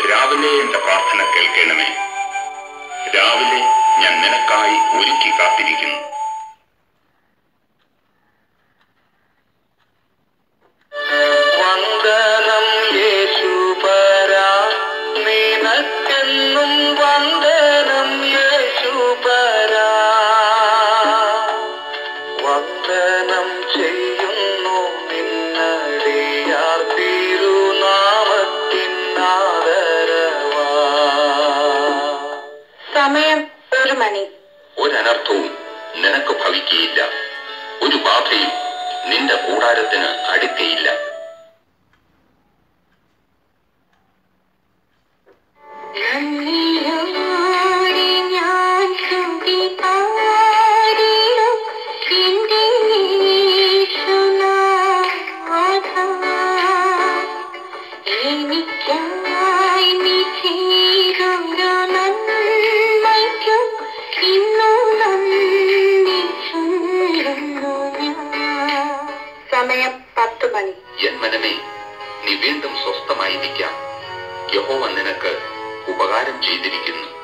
രാവിലെ എന്റെ പ്രാർത്ഥന കേൾക്കണമേ രാവിലെ ഞാൻ നിനക്കായി ഒരുക്കി കാത്തിരിക്കുന്നു വന്ദനം യേശുപരാ നിനക്കെന്നും വന്ദനം യേശുപരാ വന്ദനം ചെയ്യുന്നു നിന്നടിയാർ തിരുനാമത്തിൻ ആദരവാ സമയം ഒരു മണി ഒരനർത്ഥവും നിനക്ക് ഭവിക്കുകയില്ല ഒരു ബാധയും നിന്റെ കൂടാരത്തിന് അടുക്കയില്ല നന്ദിയോടെ ഞാൻ സ്തുതി പാടിടും എന്റെ യേശുനാഥ. എനിക്കായി നീ ചെയ്തൊരു നന്മയ്ക്കും ഇന്നും നന്ദി ചൊല്ലുന്നു ഞാൻ. സമയം പത്ത് മണി എൻ മനമേ നീ വീണ്ടും സ്വസ്ഥമായിരിക്കാം യഹോവ നിനക്ക് ഉപകാരം ചെയ്തിരിക്കുന്നു